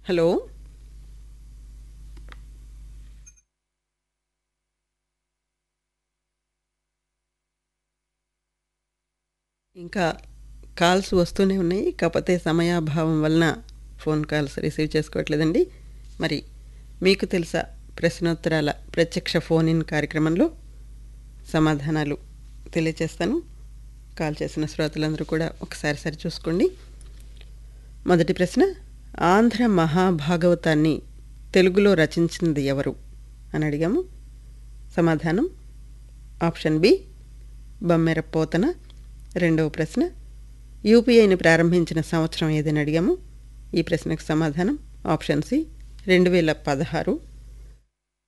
hello ఇంకా calls వస్తూనే ఉన్నాయి కాకపోతే సమయాభావం వలన ఫోన్ కాల్స్ రిసీవ్ చేసుకోవట్లేదండి మరి మీకు తెలుసా ప్రశ్నోత్తరాల ప్రత్యక్ష ఫోన్ ఇన్ కార్యక్రమంలో సమాధానాలు తెలియచేస్తాను కాల్ చేసిన శ్రోతలందరూ కూడా ఒకసారి సరి చూసుకోండి మొదటి ప్రశ్న ఆంధ్ర మహాభాగవతాన్ని తెలుగులో రచించింది ఎవరు అని అడిగాము సమాధానం ఆప్షన్ బి బమ్మెర పోతన రెండవ ప్రశ్న యూపీఐని ప్రారంభించిన సంవత్సరం ఏదని అడిగాము ఈ ప్రశ్నకు సమాధానం ఆప్షన్ సి రెండు వేల పదహారు